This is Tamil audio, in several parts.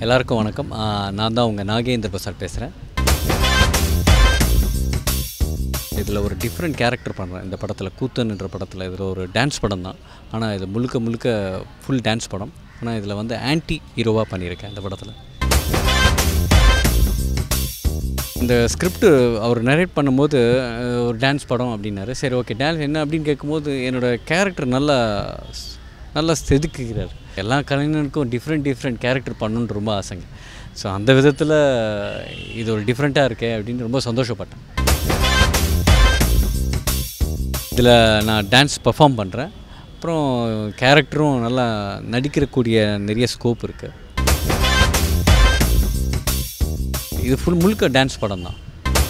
எல்லாருக்கும் வணக்கம் ஆ, நான் தான் உங்கள் நாகேந்திர பிரசாத் பேசுகிறேன் இதில் ஒரு டிஃப்ரெண்ட் கேரக்டர் பண்ணுறேன் இந்த படத்தில் கூத்தன்ன்ற படத்தில் இதில் ஒரு டான்ஸ் படம் தான் ஆனால் இது முழுக்க முழுக்க ஃபுல் டான்ஸ் படம் ஆனால் இதில் வந்து ஆன்டி ஹீரோவாக பண்ணியிருக்கேன் இந்த படத்தில் இந்த ஸ்கிரிப்ட் அவர் நரேட் பண்ணும்போது அஹ், ஒரு டான்ஸ் படம் அப்படின்னாரு சரி ஓகே டான்ஸ் என்ன அப்படின்னு கேட்கும்போது என்னோடய கேரக்டர் நல்லா நல்லா செதுக்குகிறார் எல்லா கலைஞனுக்கும் டிஃப்ரெண்ட் டிஃப்ரெண்ட் கேரக்டர் பண்ணணுன்னு ரொம்ப ஆசைங்க ஸோ அந்த விதத்தில் இது ஒரு டிஃப்ரெண்ட்டாக இருக்கே அப்படின்னு ரொம்ப சந்தோஷப்பட்டேன் இதில் நான் டான்ஸ் பெர்ஃபார்ம் பண்ணுறேன் அப்புறம் கேரக்டரும் நல்லா நடிக்கிறக்கூடிய நிறைய ஸ்கோப் இருக்குது இது ஃபுல் முழுக்க டான்ஸ் படம் தான்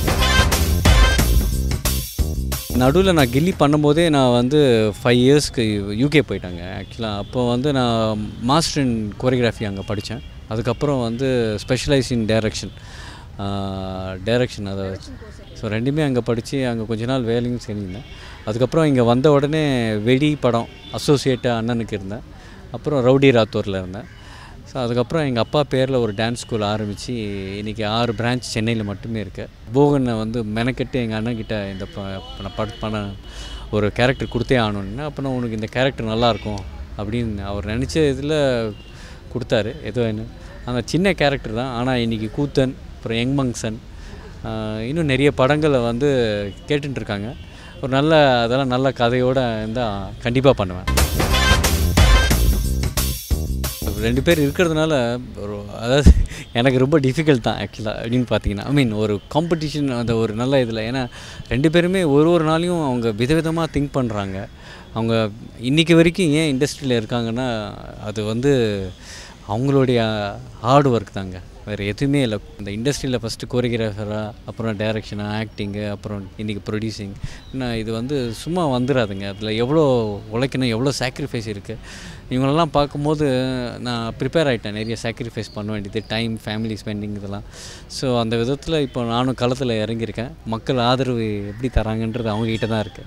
நடுவில் நான் கில்லி பண்ணும்போதே நான் வந்து ஃபைவ் இயர்ஸ்க்கு யூகே போயிட்டாங்க ஆக்சுவலாக அப்போ வந்து நான் மாஸ்டர் இன் கோரியோகிராஃபி அங்கே படித்தேன் அதுக்கப்புறம் வந்து ஸ்பெஷலைஸ் இன் டைரக்ஷன் டைரக்ஷன் அதை ஸோ ரெண்டுமே அங்கே படித்து அங்கே கொஞ்ச நாள் வேலையும் செஞ்சிருந்தேன் அதுக்கப்புறம் இங்கே வந்த உடனே வெடி படம் அசோசியேட்டாக அண்ணனுக்கு இருந்தேன் அப்புறம் ரவுடி ராத்தூரில் இருந்தேன் ஸோ அதுக்கப்புறம் எங்கள் அப்பா பேரில் ஒரு டான்ஸ் ஸ்கூல் ஆரம்பித்து இன்றைக்கி ஆறு பிரான்ச் சென்னையில் மட்டுமே இருக்கு போகனை வந்து மெனக்கெட்டு எங்கள் அண்ணன்கிட்ட இந்த ப நான் பட பண்ண ஒரு கேரக்டர் கொடுத்தே ஆகணுன்னா அப்போ நான் உனக்கு இந்த கேரக்டர் நல்லாயிருக்கும் அப்படின்னு அவர் நினச்ச இதில் கொடுத்தாரு ஏதோ என்ன அந்த சின்ன கேரக்டர் தான் ஆனால் இன்றைக்கி கூத்தன் அப்புறம் யங் மங்சன் ஆஹ் இன்னும் நிறைய படங்களை வந்து கேட்டுட்டு இருக்காங்க ஒரு நல்ல அதெல்லாம் நல்ல கதையோடு இருந்தால் கண்டிப்பாக பண்ணுவேன் ரெண்டு பேர் இருக்கிறதுனால ஒரு அதாவது எனக்கு ரொம்ப டிஃபிகல்ட் தான் ஆக்சுவலாக அப்படின்னு பார்த்தீங்கன்னா ஐ மீன் ஒரு காம்படிஷன் அந்த ஒரு நல்ல இதில் ஏன்னா ரெண்டு பேருமே ஒரு ஒரு நாளையும் அவங்க விதவிதமாக திங்க் பண்ணுறாங்க அவங்க இன்றைக்கி வரைக்கும் ஏன் இண்டஸ்ட்ரியில் இருக்காங்கன்னா அது வந்து அவங்களுடைய ஹார்ட் ஒர்க் தாங்க வேறு எதுவுமே இல்லை இந்த இண்டஸ்ட்ரியில் ஃபஸ்ட்டு கோரியோகிராஃபராக அப்புறம் டைரக்ஷனாக ஆக்டிங்கு அப்புறம் இன்றைக்கி ப்ரொடியூசிங் நான் இது வந்து சும்மா வந்துடாதுங்க அதில் எவ்வளோ உழைக்கணும் எவ்வளோ சாக்ரிஃபைஸ் இருக்குது இவங்களெல்லாம் பார்க்கும்போது நான் ப்ரிப்பேர் ஆகிட்டேன் நிறைய சாக்ரிஃபைஸ் பண்ண வேண்டியது டைம் ஃபேமிலி ஸ்பெண்டிங் இதெல்லாம் ஸோ அந்த விதத்தில் இப்போ நானும் களத்தில் இறங்கியிருக்கேன் மக்கள் ஆதரவு எப்படி தராங்கன்றது அவங்ககிட்ட தான் இருக்குது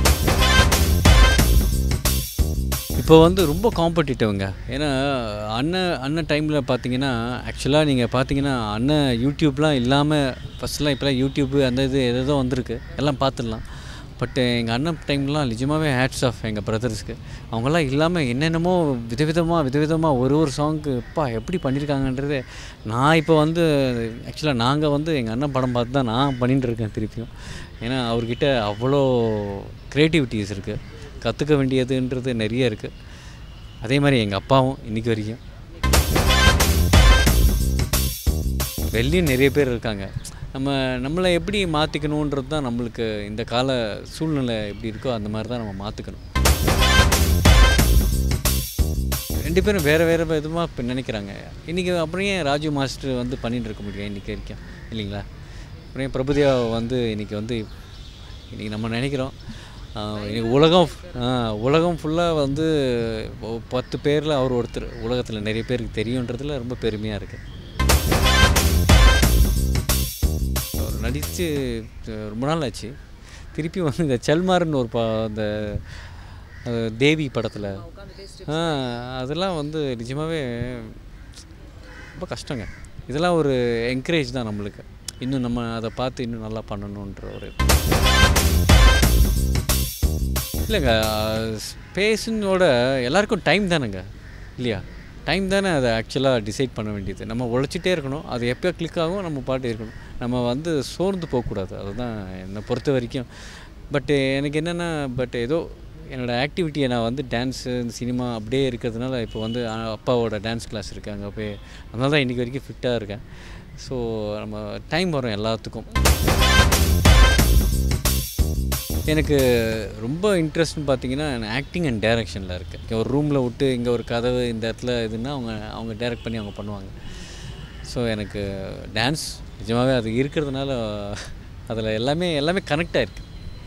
இப்போ வந்து ரொம்ப காம்படிட்டிவ்ங்க ஏன்னா அண்ணன் அண்ணன் டைமில் பார்த்தீங்கன்னா ஆக்சுவலாக நீங்கள் பார்த்தீங்கன்னா அண்ணன் யூடியூப்லாம் இல்லாமல் ஃபஸ்ட்லாம் இப்போலாம் யூடியூப்பு அந்த இது எதோ வந்திருக்கு எல்லாம் பார்த்துடலாம் பட் எங்கள் அண்ணன் டைம்லாம் நிஜமாகவே ஹேட்ஸ் ஆஃப் எங்கள் பிரதர்ஸ்க்கு அவங்கெல்லாம் இல்லாமல் என்னென்னமோ விதவிதமாக விதவிதமாக ஒரு ஒரு சாங்க்கு அப்பா எப்படி பண்ணியிருக்காங்கன்றது நான் இப்போ வந்து ஆக்சுவலாக நாங்கள் வந்து எங்கள் அண்ணன் படம் பார்த்து தான் நான் பண்ணிட்டு இருக்கேன் திருப்பியும் ஏன்னா அவர்கிட்ட அவ்வளோ க்ரியேட்டிவிட்டிஸ் இருக்குது கற்றுக்க வேண்டியதுன்றது நிறைய இருக்குது அதே மாதிரி எங்கள் அப்பாவும் இன்றைக்கி வரைக்கும் வெளியும் நிறைய பேர் இருக்காங்க நம்ம நம்மளை எப்படி மாற்றிக்கணுன்றது தான் நம்மளுக்கு இந்த கால சூழ்நிலை எப்படி இருக்கோ அந்த மாதிரி தான் நம்ம மாற்றிக்கணும் ரெண்டு பேரும் வேறு வேறு விதமாக இப்போ நினைக்கிறாங்க இன்றைக்கி அப்புறம் ஏன் ராஜு மாஸ்டர் வந்து பண்ணிட்டு இருக்க முடியும் இன்றைக்கி வரைக்கும் இல்லைங்களா அப்புறம் ஏன் பிரபுதேவா வந்து இன்றைக்கி வந்து இன்றைக்கி நம்ம நினைக்கிறோம் ஆஹ் இன்னைக்கு உலகம் ஆஹ் உலகம் ஃபுல்லாக வந்து ஒ- பத்து பேரில் அவர் ஒருத்தர் உலகத்தில் நிறைய பேருக்கு தெரியுன்றதுல ரொம்ப பெருமையாக இருக்குது அவர் நடித்து ரொம்ப நாள் ஆச்சு திருப்பி வந்து இந்த செல்மார்னு ஒரு பா அந்த அஹ், தேவி படத்தில் அதெல்லாம் வந்து நிஜமாகவே ரொம்ப கஷ்டங்க இதெல்லாம் ஒரு என்கரேஜ் தான் நம்மளுக்கு இன்னும் நம்ம அதை பார்த்து இன்னும் நல்லா பண்ணணுன்ற ஒரு இல்லைங்க ஸ்பேஸுன்னோட எல்லாருக்கும் டைம் தானேங்க இல்லையா டைம் தானே அதை ஆக்சுவலாக டிசைட் பண்ண வேண்டியது நம்ம உழைச்சிட்டே இருக்கணும் அது எப்போ கிளிக் ஆகும் நம்ம பாட்டு இருக்கணும் நம்ம வந்து சோர்ந்து போகக்கூடாது அதுதான் என்னை பொறுத்த வரைக்கும் பட்டு எனக்கு என்னென்னா பட் ஏதோ என்னோடய ஆக்டிவிட்டியை நான் வந்து டான்ஸு சினிமா அப்படியே இருக்கிறதுனால இப்போ வந்து அ- அப்பாவோட டான்ஸ் கிளாஸ் இருக்குது அங்கே போய் அதனால தான் இன்றைக்கி வரைக்கும் ஃபிட்டாக இருக்கேன் ஸோ நம்ம டைம் வரும் எல்லாத்துக்கும் எனக்கு ரொம்ப இன்ட்ரெஸ்ட்னு பார்த்தீங்கன்னா ஆக்டிங் அண்ட் டைரக்ஷனில் இருக்குது இங்கே ஒரு ரூமில் விட்டு இங்கே ஒரு கதவு இந்த இடத்துல இதுன்னா அவங்க அவங்க டைரக்ட் பண்ணி அவங்க பண்ணுவாங்க ஸோ எனக்கு டான்ஸ் நிஜமாகவே அது இருக்கிறதுனால அதில் எல்லாமே எல்லாமே கனெக்ட் ஆயிருக்கு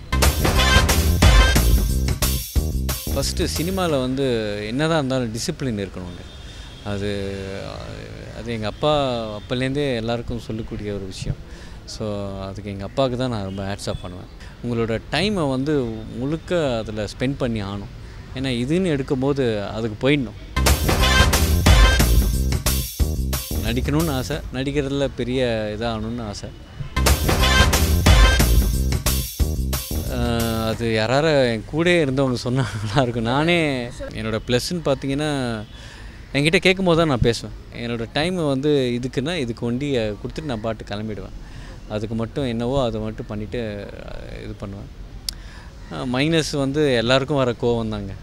ஃபஸ்ட்டு சினிமாவில் வந்து என்னதான் இருந்தாலும் டிசிப்ளின் இருக்கணுங்க அது அது எங்கள் அப்பா அப்போலேருந்தே எல்லாருக்கும் சொல்லக்கூடிய ஒரு விஷயம் ஸோ அதுக்கு எங்கள் அப்பாவுக்கு தான் நான் ரொம்ப ஹேட்ஸ் ஆஃப் பண்ணுவேன் உங்களோட டைமை வந்து முழுக்க அதில் ஸ்பெண்ட் பண்ணி ஆகணும் ஏன்னா இதுன்னு எடுக்கும்போது அதுக்கு போயிடணும் நடிக்கணும்னு ஆசை நடிக்கிறதுல பெரிய இதாகணும்னு ஆசை ஆஹ் அது யாரார என் கூடயே இருந்தவங்க சொன்னால் நல்லாயிருக்கும் நானே என்னோடய ப்ளஸ்ன்னு பார்த்தீங்கன்னா என்கிட்ட கேட்கும் போது தான் நான் பேசுவேன் என்னோடய டைமை வந்து இதுக்குன்னா இதுக்கு ஒண்டி கொடுத்துட்டு நான் பாட்டு கிளம்பிடுவேன் அதுக்கு மட்டும் என்னவோ அதை மட்டும் பண்ணிவிட்டு இது பண்ணுவேன் மைனஸ் வந்து எல்லாருக்கும் வர கோவம் தாங்க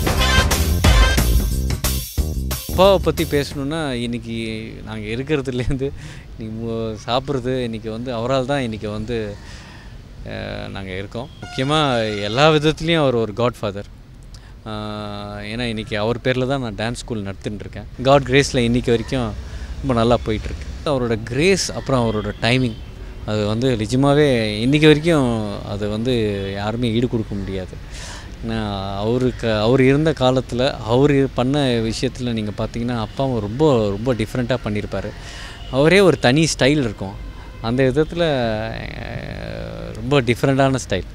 அப்பாவை பற்றி பேசணுன்னா இன்றைக்கி நாங்கள் இருக்கிறதுலேருந்து இன்றைக்கி சாப்பிட்றது இன்றைக்கி வந்து அவரால் தான் இன்றைக்கி வந்து நாங்கள் இருக்கோம் முக்கியமாக எல்லா விதத்துலேயும் அவர் ஒரு காட் ஃபாதர் ஏன்னா இன்றைக்கி அவர் பேரில் தான் நான் டான்ஸ் ஸ்கூல் நடத்தின்னு இருக்கேன் காட் கிரேஸில் இன்றைக்கி வரைக்கும் ரொம்ப நல்லா போயிட்டுருக்கு அவரோட கிரேஸ் அப்புறம் அவரோட டைமிங் அது வந்து நிஜமாகவே இன்றைக்கி வரைக்கும் அது வந்து யாருமே ஈடு கொடுக்க முடியாது ஏன்னா அவருக்கு அவர் இருந்த காலத்தில் அவர் பண்ண விஷயத்தில் நீங்கள் பார்த்தீங்கன்னா அப்பாவும் ரொம்ப ரொம்ப டிஃப்ரெண்ட்டாக பண்ணியிருப்பார் அவரே ஒரு தனி ஸ்டைல் இருக்கும் அந்த விதத்தில் ரொம்ப டிஃப்ரெண்ட்டான ஸ்டைல்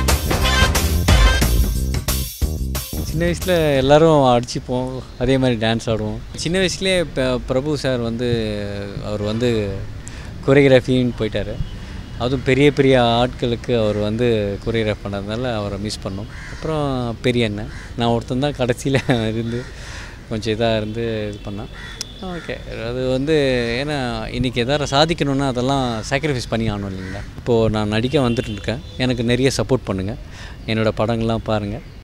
சின்ன வயசில் எல்லோரும் அடிச்சுப்போம் அதே மாதிரி டான்ஸ் ஆடுவோம் சின்ன வயசுலேயே இப்போ பிரபு சார் வந்து அவர் வந்து கொரியோகிராஃபின்னு போயிட்டார் அதுவும் பெரிய பெரிய ஆட்களுக்கு அவர் வந்து கொரியோகிராஃப் பண்ணதுனால அவரை மிஸ் பண்ணோம் அப்புறம் பெரிய அண்ணன் நான் ஒருத்தன் தான் கடைசியில் இருந்து கொஞ்சம் இதாக இருந்து இது பண்ணேன் ஓகே அது வந்து ஏன்னா இன்றைக்கி எதாவது சாதிக்கணுன்னா அதெல்லாம் சாக்ரிஃபைஸ் பண்ணி ஆகணும் இல்லைங்களா இப்போது நான் நடிக்க வந்துட்டு இருக்கேன் எனக்கு நிறைய சப்போர்ட் பண்ணுங்கள் என்னோடய படங்கள்லாம் பாருங்கள்